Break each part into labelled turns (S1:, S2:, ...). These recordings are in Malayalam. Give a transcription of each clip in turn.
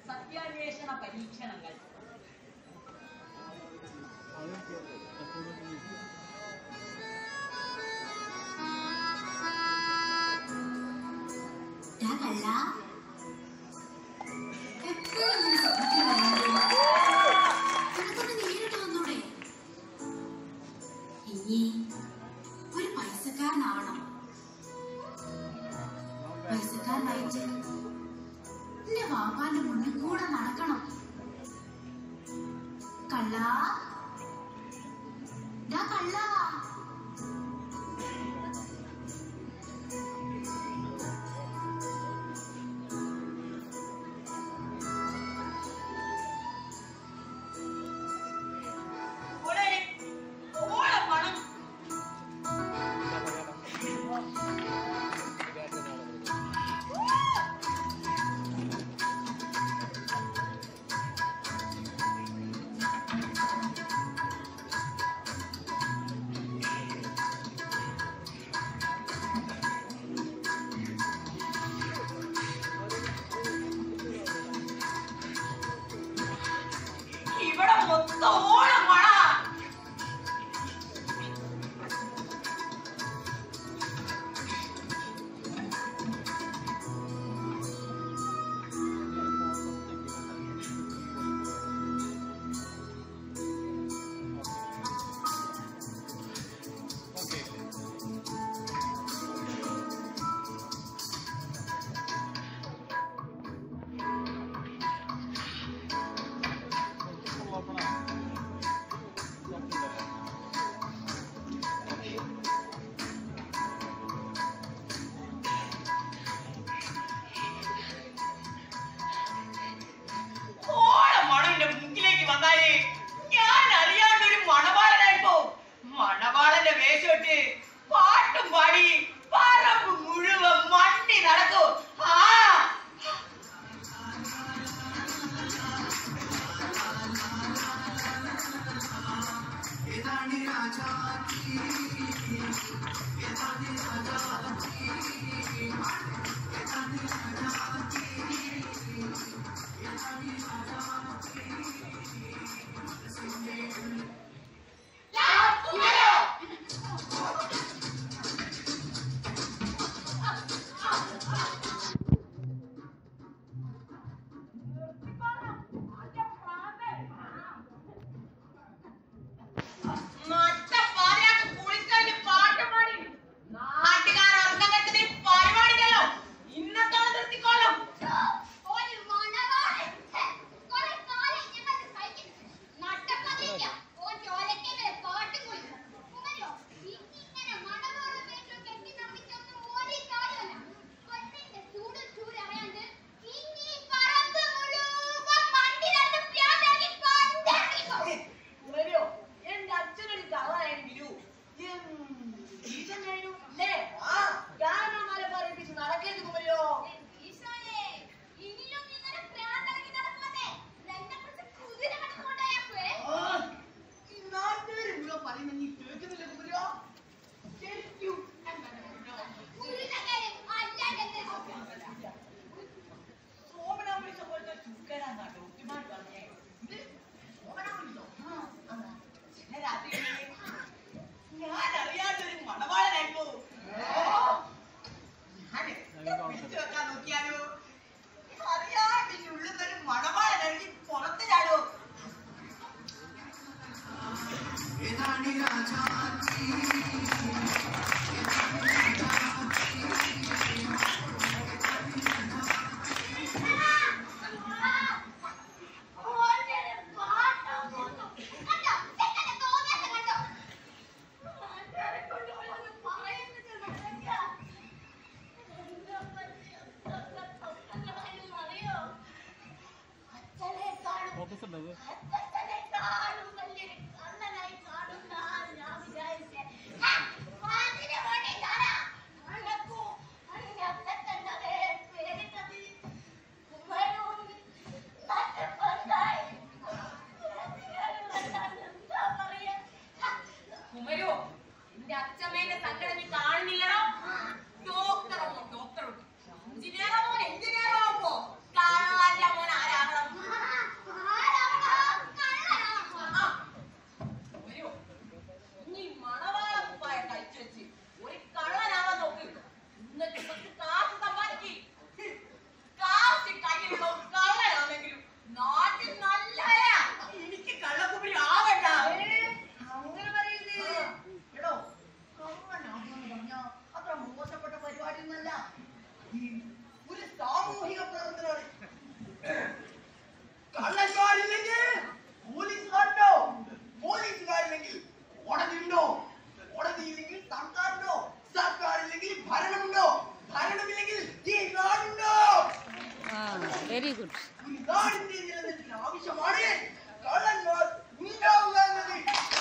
S1: സത്യാന്വേഷണ പരീക്ഷണങ്ങൾ
S2: ഡാ കള്ളാ. എപ്പോഴും ഇങ്ങനെ സ്വപ്നത്തിൽ വരുന്നത്. നിനക്കൊന്ന് നേരിട്ട് വന്നൂടെ? ഇനി ഒരു പൈസക്കാരനാവണം പൈസക്കാരനായിട്ട് എന്റെ വാപ്പാന്റെ മുന്നിൽ കൂടെ നടക്കണം കള്ളാ ഡാ കള്ളാ
S1: ഓളെ ഓളെ പണം ഇവിടെ മൊത്തം ഓളം മഴ ഓളം മണം എന്റെ മുക്കിലേക്ക് വന്നാലേ ഞാൻ അറിയാണ്ട് ഒരു മണവാളനായിപ്പോ മണവാളന്റെ വേഷമിട്ട് പാട്ടും പാടി പറമ്പ് മുഴുവൻ മണ്ണി നടക്കും ആ നട്ടപ്പാതിരാക്ക് കുളിക്കഴിഞ്ഞ് പാട്ടും പാടി നാട്ടുകാർ ഉറക്കം കെട്ടുന്ന ഈ പരിപാടിയില്ലല്ലോ. ഇന്നത്തോടെ നിർത്തിക്കോളും.
S2: ഒരു മണവാളൻ. ഛെ, കുറെ കാലം ഞങ്ങൾ സഹിക്കുന്നു. നട്ടപ്പതിരിക്ക. ഓൻ ചോലയ്ക്കലെ പാട്ടും കുളിക്കും. ഉമ്മയോ, ഇങ്ങനെ മണവാളൻ വേഷം കെട്ടി നടന്നിട്ടൊന്നും ഒരു കാര്യമല്ല. പെണ്ണിന്റെ ചൂട് ചൂട് അറിയാണ്ട് ഇനി പറമ്പ് മുഴുവൻ മണ്ടി നടന്ന് പ്രാന്താക്കി പന്തിറങ്ങിക്കോ.
S1: ഉമ്മയോ, എന്റെ അച്ഛനൊരു കള്ളനായിരുന്നു ബിരു. എന്ത് ഈശനായിരുന്നു, അല്ലേ? ആ, കാരണവന്മാരെ പറയിപ്പിച്ച് നടക്കരുത് കുമരിയോ.
S2: ഈശോയെ, ഇനിയും ഇങ്ങനെ പ്രാന്തിറങ്ങി നടക്കുവാനേ എന്നെക്കുറിച്ച് കുതിര കണ്ടുകൊണ്ടായപ്പോഴേ
S1: ആ, ഈ നാട്ടുകാര് മുഴുവൻ പറയുന്ന നീ കേൾക്കുന്നില്ലേ കുമരിയോ? ശരിക്കും
S2: കുതിരക്കാരെ അല്ലാതെ
S1: സോമനാമൃത പോലത്തെ ചുക്കനാന്നാട്ടോ ഒത്തിമാർ പറഞ്ഞേ. ഇത് സോമനാമൃതോ? ആ, ആ. ചില രാത്രികളിൽ ഞാൻ അറിയാത്തൊരു മണവാളനായിപ്പോ. ഞാന് പിടിച്ചു വെക്കാൻ നോക്കിയാലോ അറിയാതെ ഇനി ഉള്ളുന്നൊരു മണവാളനാണെങ്കിൽ പുറത്ത് ചാടോ
S2: ഓന്റെ പാട്ടോ പോട്ടോ കണ്ടോ ചെക്കനെ തോന്നിയാ കണ്ടോ ആൾക്കാരെ കൊണ്ട് ഓരോന്ന് പറയുന്നത് നടക്ക എന്താ പറ്റിയ അറിയോ അച്ഛനെ കാണും അച്ഛനെ കാണും വലിയൊരു കണ്ണനായി കാണുന്ന ആ ഞാൻ വിചാരിച്ചേ ഹാ, അതിന് വേണ്ടി ഞാനാ അഴക്കൂ അതിന്റെ അച്ഛൻ്റെ പേരിട്ടത് വരും നട്ടപ്പണ്ടായി എന്താ പറയാ
S1: കുമരോ എന്റെ അച്ഛമ്മേന്റെ സങ്കടം നീ കാണുന്നില്ലടോ ഡോക്ടറോ ഡോക്ടറോ എഞ്ചിനീയറോ മോൻ എഞ്ചിനീയറോ ആവുമ്പോ കാണാന്റെ മോൻ ആരാകണം ഒരു നാടിന്റെ നിലനിൽപ്പിന് ആവശ്യമാണ് കള്ളന്മാർ ഉണ്ടാവുക എന്നത്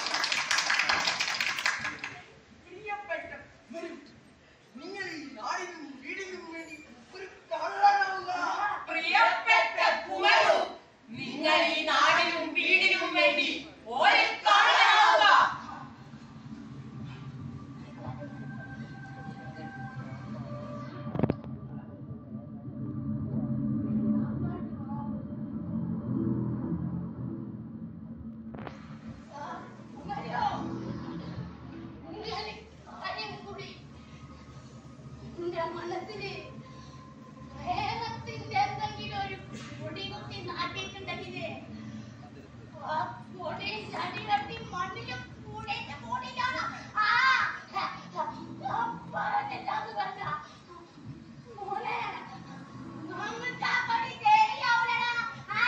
S1: പ്രിയപ്പെട്ട വരൂ. നിങ്ങൾ ഈ നാടിനും വീടിനും വേണ്ടി ഒരു കള്ളനാവുക
S3: പ്രിയപ്പെട്ട കുമരു നിങ്ങൾ ഈ നാടിനും വീടിനും വേണ്ടി ഒരു കള്ളനാവുക
S2: ഉമ്മയോ ഉണ്ണി കാര്യം കൂടി എന്റെ മനസ്സില് പ്രേമത്തിന്റെ എന്തെങ്കിലും ഒരു പൊടി കുത്തി നാട്ടിയിട്ടുണ്ടെങ്കില് ആ പൊടി ചടി കട്ടി മണ്ണിലും കൂടേറ്റ പൊടിയാണ് ആ പറഞ്ഞിട്ടാന്ന് പറഞ്ഞ മോനെ നമുക്ക് ആ പണി ശരിയാവൂലടാ ആ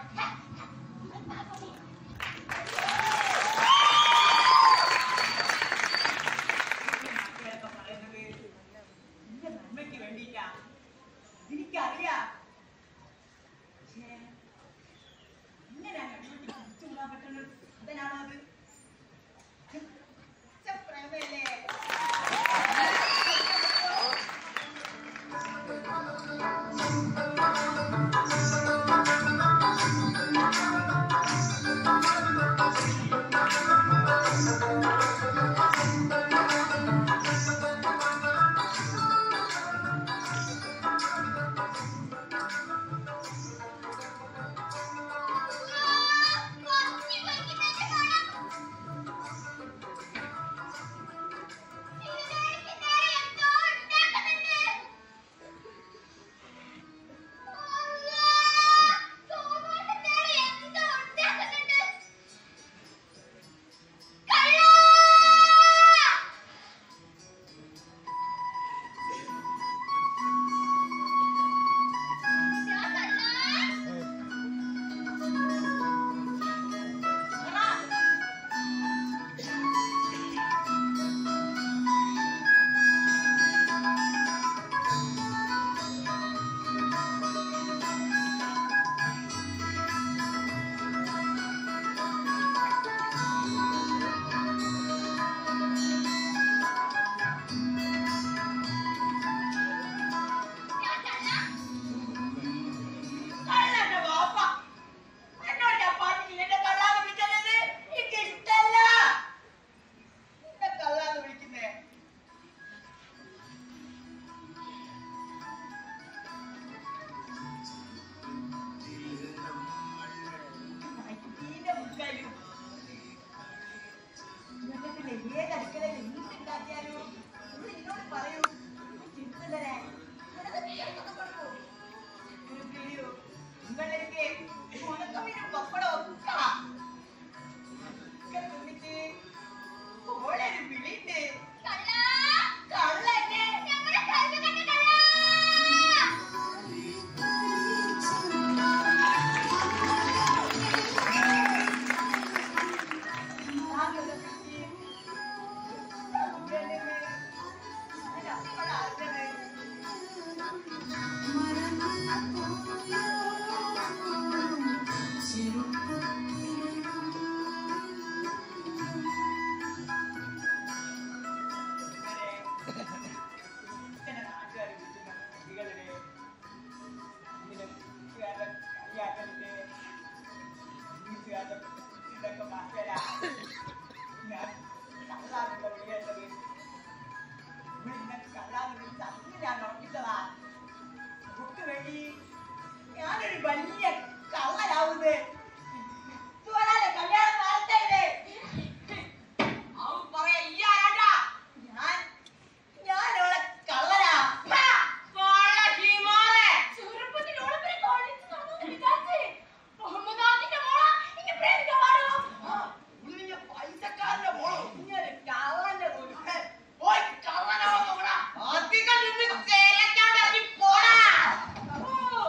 S1: മക്കളൊക്കെ പറയുന്നത് എന്റെ നന്മയ്ക്ക് വേണ്ടിയിട്ടാ എനിക്കറിയാം പക്ഷേ ഇങ്ങനെയാണ് വീട്ടിൽ കുടിച്ചുകൂടാൻ പറ്റുന്നത് അതിനാണോ അത് പച്ച പ്രേമയല്ലേ കള്ളന്റെ വാപ്പ എന്നോട് ഞാൻ പറഞ്ഞില്ല എന്നെ കള്ളാന്ന് വിളിക്കുന്നത് എനിക്ക് ഇഷ്ടല്ല എന്നെ കള്ളാന്ന് വിളിക്കുന്നേ നൈറ്റിന്റെ മുക്കാലും ഇന്നത്തെ ഏത് അടുക്കളയിൽ എന്തുണ്ടാക്കിയാലും നിങ്ങൾ എന്നോട് പറയൂ ചിന്തല്ലേ നിങ്ങൾക്ക് ഉണക്കമീനും പപ്പടവും ഒക്കെ ഒക്കെ തിന്നിട്ട് ഓളൊരു വിളിയുണ്ട് കള്ളന്നെ ആകെ പിടിച്ച് ഉടനെ അതിനപ്പഴാകുന്നത് ഞാനൊരു വലിയ കള്ളനാവുന്നത് ഇതുവരെ കല്യാണം നടത്തല്ലേ
S3: അവൻ പറയാ ഈ ആരാണ്ടാ
S1: ഞാൻ ഞാൻ അവളെ കള്ളനാ
S3: കള്ള ഹിമാലേ
S1: ഉള്ളിഞ്ഞ പൈസക്കാരന്റെ മോളോ ഇങ്ങനെ കള്ളന്റെ മോള് ഹേ, ഓയ് കള്ളനാവുന്നോടാ
S3: അധികം നിന്ന് ചേലക്കാണ്ട് ഇറങ്ങി പോടാ
S1: ഓ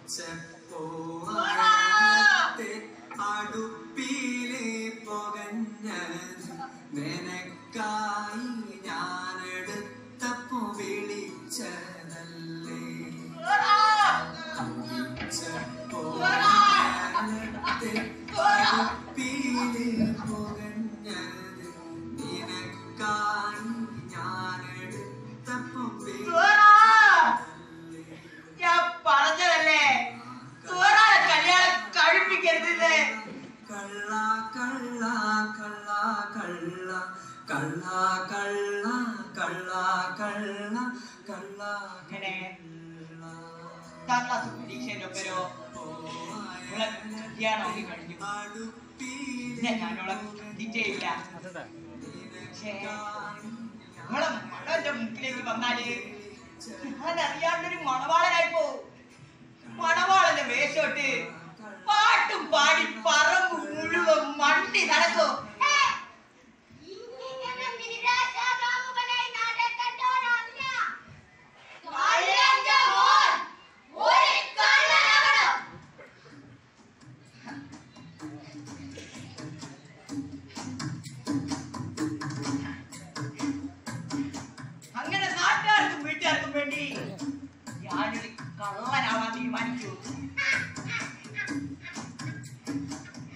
S4: പച്ചപ്പോവാനത്തെ അടുപ്പിലെ പുകഞ്ഞത് നിനക്കായി ഞാനെടുത്തപ്പോ വിളിച്ചതല്ലേ പച്ചപ്പോവാനത്തെ അടുപ്പിലെ പുകഞ്ഞത് നിനക്കായി ഞാനെടുത്തപ്പോ വിളിച്ചതല്ലേ
S1: ഞാൻ പറഞ്ഞതല്ലേ സൂറാനെ കല്യാണം കഴിപ്പിക്കരുത്
S4: കള്ള കള്ള കള്ള കള്ള കള്ള കള്ള കള്ള കള്ള കള്ള
S1: ഇങ്ങനെ പത്താം ക്ലാസ് പരീക്ഷയുടെ ഒപ്പരോ ഇവളെ കല്യാണമൊക്കെ കഴിഞ്ഞു പിന്നെ ഞാനോളെ കണ്ടിട്ടേയില്ല പക്ഷേ ഇവളെ മകളന്റെ മുക്കിലേക്ക് വന്നാല് ഞാനറിയാണ്ടൊരു മണവാളനായി പോവും മണവാളന്റെ വേഷോട്ട് പാട്ടും പാടി പറമ്പ് മുഴുവൻ മണ്ടി നടക്കും
S2: ഇങ്ങനെ നിരാശാകാമുകനായി നടക്കേണ്ടവനല്ല. കള്ളന്റെ മോൻ ഒരു കള്ളനാകണം.
S1: അങ്ങനെ നാട്ടുകാർക്കും വീട്ടുകാർക്കും വേണ്ടി ഞാനൊരു കള്ളനാവാൻ തീരുമാനിച്ചു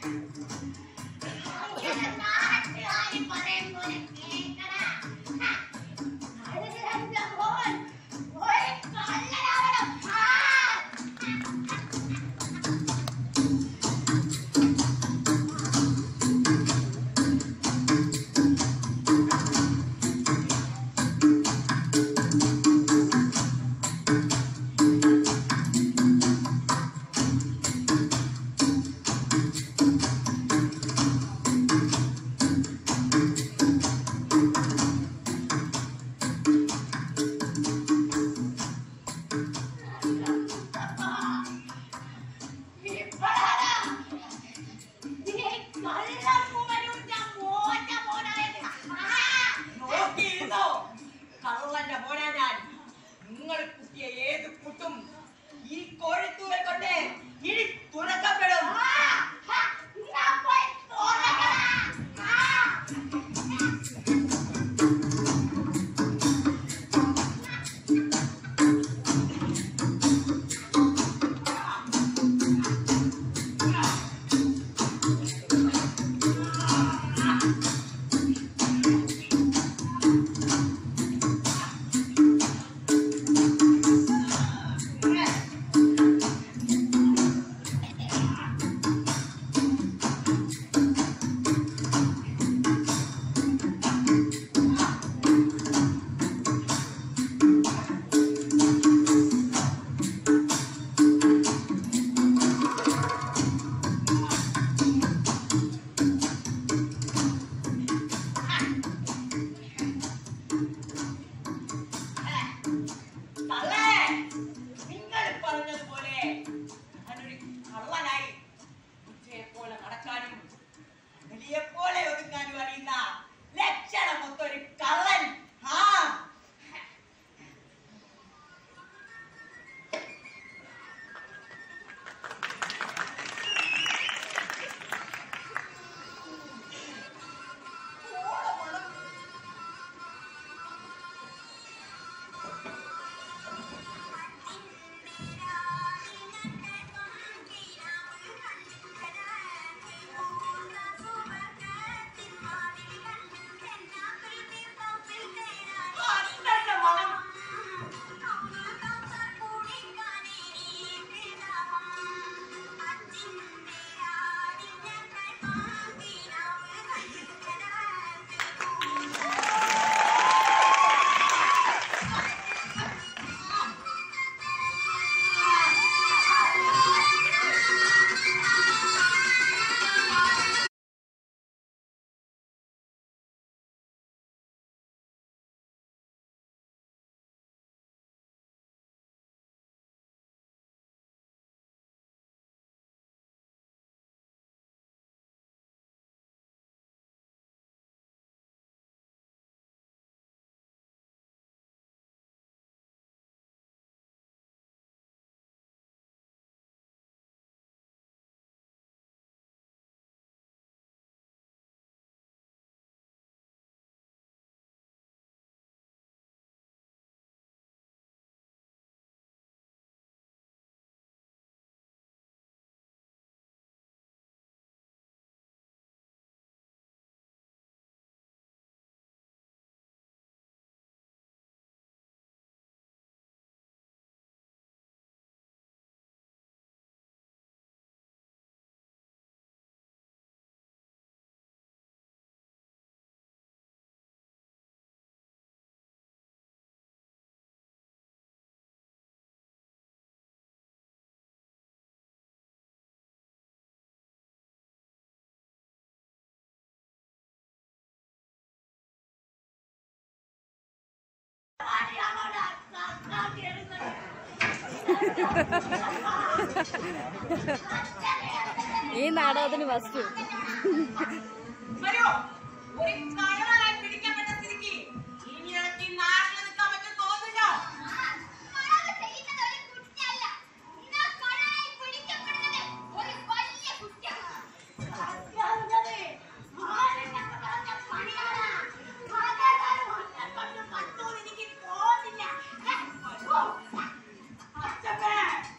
S5: ഈ നാടകത്തിന് ഫസ്റ്റ്
S3: വരൂ ഒരു കള്ളനായി പിടിക്കപ്പെട്ട സ്ഥിതിക്ക് ഇനി എനിക്ക് ഈ നാട്ടിൽ നിൽക്കാൻ പറ്റും തോന്നുന്നുണ്ടോ
S2: കളവ് ചെയ്യുന്നത് ഒരു കുറ്റമല്ല. എന്നാൽ കളവായി പിടിക്കപ്പെടുന്നത് ഒരു വലിയ കുറ്റമാണ്. സത്യാവുന്നത് ആരെന്നൊക്കെ പറഞ്ഞ പണിയാണ്. കഥകൾ ഒന്നെക്കൊണ്ട് പറ്റുമെന്ന് എനിക്ക് തോന്നുന്നില്ല. ഓ, അച്ഛമ്മേ.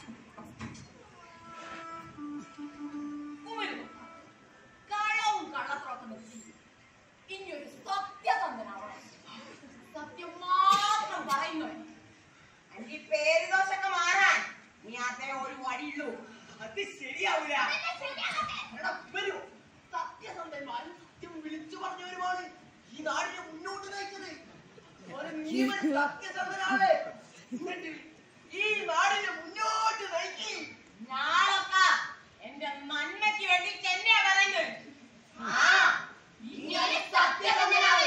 S3: കുമരു കള്ളവും കള്ളത്തിലൊക്കെ നിർത്തി ഇനി ഒരു സത്യസന്ധനാവണം സത്യം മാത്രം പറയുന്നവൻ എനിക്ക് പേര് ദോഷമൊക്കെ മാറാൻ നീ അതേ ഒരു വഴിയുള്ളൂ
S1: അത് ശരിയാവൂല
S2: അതെന്നെ ശരിയാകട്ടെ.
S1: എടാ, വരൂ. സത്യസന്ധന്മാരും സത്യം വിളിച്ചു പറഞ്ഞവരുമാണ് ഈ നാടിനെ മുന്നോട്ട് നയിച്ചത് ഒരു നീവൻ സത്യസന്ധനാണ് എന്നിട്ട് ഈ നാടിനെ മുന്നോട്ട് നയിക്കി
S3: ഞാനൊക്കെ എന്റെ നന്മയ്ക്ക് വേണ്ടി തന്നെയാ പറയുന്നത് ആ ഇങ്ങനെ സത്യസന്ധനാണ്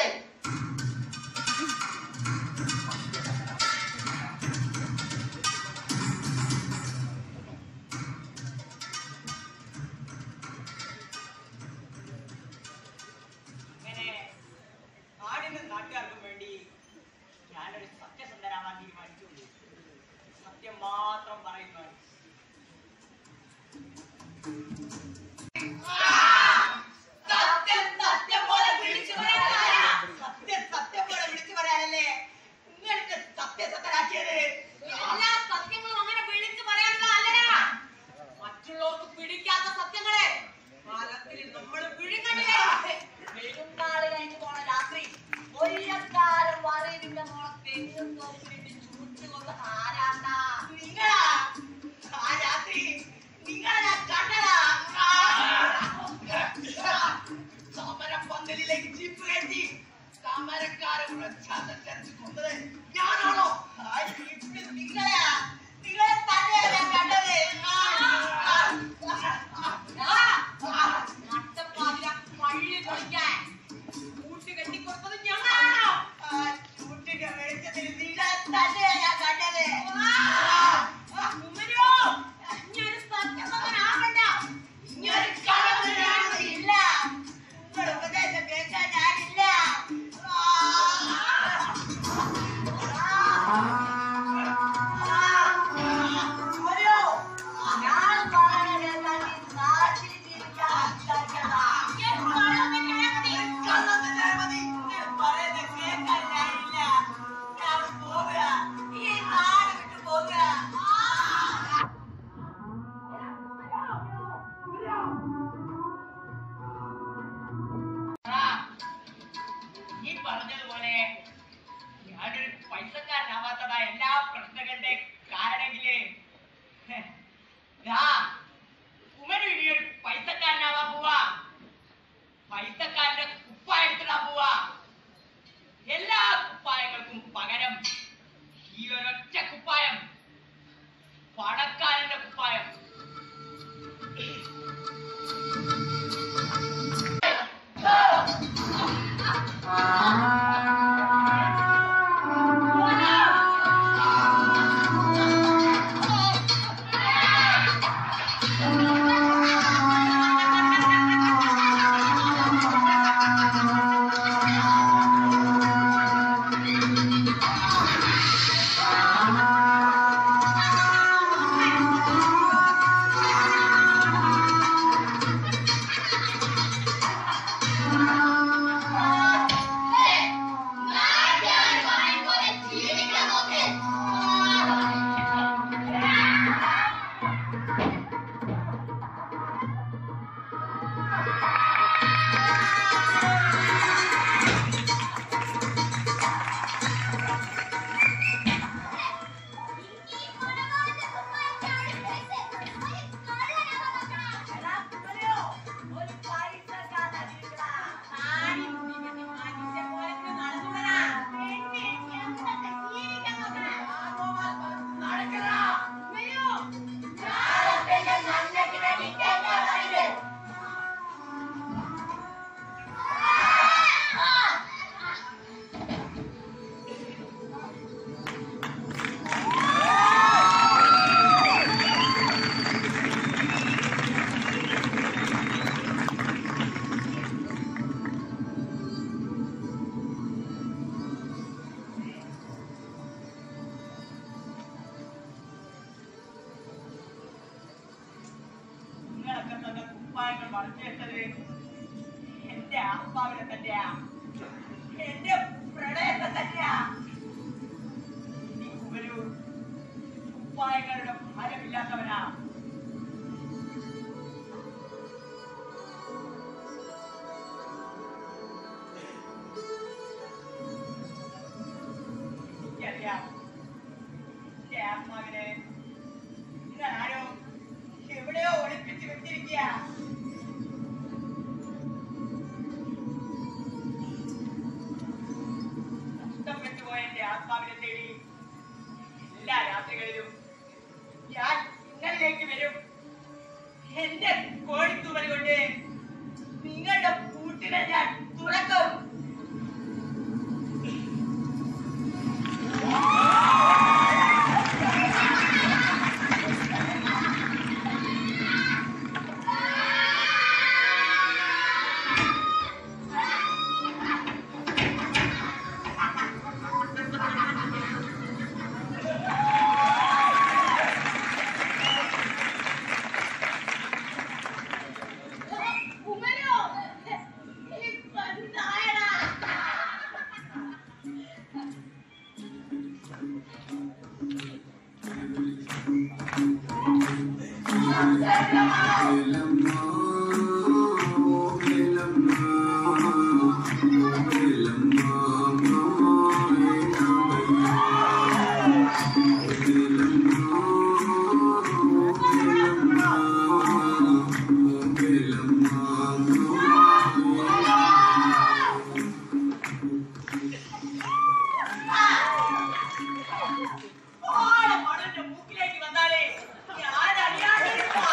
S1: അങ്ങനെ നാടിനും നാട്ടുകാർക്കും വേണ്ടി ഞാനൊരു സത്യസന്ധനാവാൻ തീരുമാനിച്ചു സത്യം മാത്രം പറയുന്നവൻ
S3: സത്യം സത്യം പോലെ വിളിച്ചു പറയാനല്ല
S1: സത്യം സത്യം പോലെ വിളിച്ചു പറയാനല്ലേ നിങ്ങൾക്ക് സത്യസന്ധനാക്കിയത്
S3: എല്ലാ സത്യങ്ങളും അങ്ങനെ വിളിച്ചു പറയാനുള്ളതല്ലടാ മറ്റുള്ളവർക്ക് പിടിക്കാത്ത സത്യങ്ങളെ കാലത്തിൽ നമ്മൾ വിഴുങ്ങണ്ടേ പെരുന്നാള് കഴിഞ്ഞ് പോണ രാത്രി ഒരിയക്കാരൻ വറയതിന്റെ മോളെ തെങ്ങും തോപ്പിലിട്ട് ചൂട്ടുകൊണ്ട് ആരാണ്ടാ
S1: നിങ്ങളാ ആ രാത്രി നിങ്ങളെ ഞാൻ കണ്ടതാ സമരപ്പന്തലിലേക്ക് ജീപ്പ് കയറ്റി സമരക്കാരെ കൂടെ ചതച്ചരച്ച് കൊന്നത് ഞാനാണോ ആ ജീപ്പിൽ നിങ്ങളെയാ നിങ്ങളെ തന്നെയാ ഞാൻ കണ്ടത്
S3: നട്ടപ്പാതിര പള്ളി പൊളിക്കാൻ കൂട്ടി കെട്ടിക്കൊടുത്തത് ഞങ്ങളാണോ
S1: ആ ചൂട്ടിന്റെ വെളിച്ചത്തിൽ നിങ്ങളെ തന്നെയാ ഞാൻ കണ്ടത്
S3: കുമരോ ഇനിയൊരു സത്യസന്ധനാകണ്ട
S1: ഇങ്ങനൊരു കളവില്ല നിങ്ങൾ ഉപദേശം കേൾക്കാൻ ഞാനില്ല
S3: കുമരോ ഞാൻ പറയുന്നത് നാട്ടിൽ ജീവിക്കാൻ സംസാരിക്കണ്ട
S1: കള്ളം തന്നെ മതി നിങ്ങൾ പറയുന്നത് കേൾക്കാൻ ഞാനില്ല ഞാൻ പോവുക ഈ നാട് വിട്ടു പോവുക ഈ പറഞ്ഞതുപോലെ ഞാനൊരു പൈസക്കാരനാവാത്തതാ എല്ലാ പ്രശ്നങ്ങളുടെ കാരണമെങ്കില് ഹെ, ദാ, ഉമരു ഇനി ഒരു പൈസക്കാരനാവാൻ പോവാ പൈസക്കാരന്റെ കുപ്പായ എടുത്തിടാൻ പോവാ എല്ലാ കുപ്പായങ്ങൾക്കും പകരം ഈ ഒരൊറ്റ കുപ്പായം പണക്കാരന്റെ കുപ്പായം
S2: ആ
S1: എന്റെ ആത്മാവിനെ തന്നെയാ എന്റെ പ്രണയത്തെ തന്നെയാ നീ ഒരു ഉപ്പായങ്ങളുടെ ഫലമില്ലാത്തവനാ എനിക്കറിയാം എന്റെ ആത്മാവിനെ നിങ്ങൾ ആരോ എവിടെയോ ഒളിപ്പിച്ച് വെച്ചിരിക്കുക നഷ്ടപ്പെട്ടു പോയ എന്റെ ആത്മാവിനെ തേടി എല്ലാ രാത്രികളിലും ഞാൻ നിങ്ങളിലേക്ക് വരും എന്റെ കോഴിത്തൂവൽ കൊണ്ട് നിങ്ങളുടെ കൂട്ടിനെ ഞാൻ തുറക്കും
S2: ഉമരോ ഇപ്പൊ നായടാ
S1: ഓണം മണന്റെ മൂക്കിലേക്ക് വന്നാലേ ഞാൻ അറിയാതെ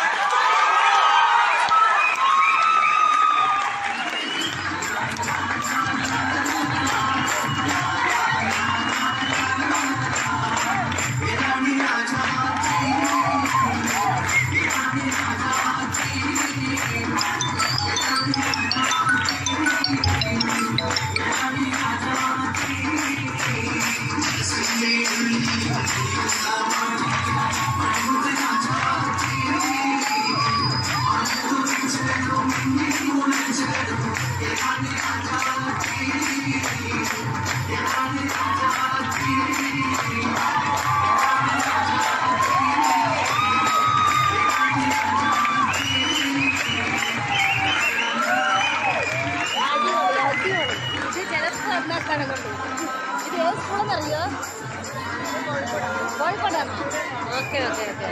S5: അടിപൊളി അടിപൊളി ഇത് ചില സ്കൂളിനാക്കാണ് കൊണ്ട് ഇത് ഏത് സ്കൂളെന്നറിയോ കോഴിക്കോടാണ് ഓക്കെ ഓക്കെ ഓക്കെ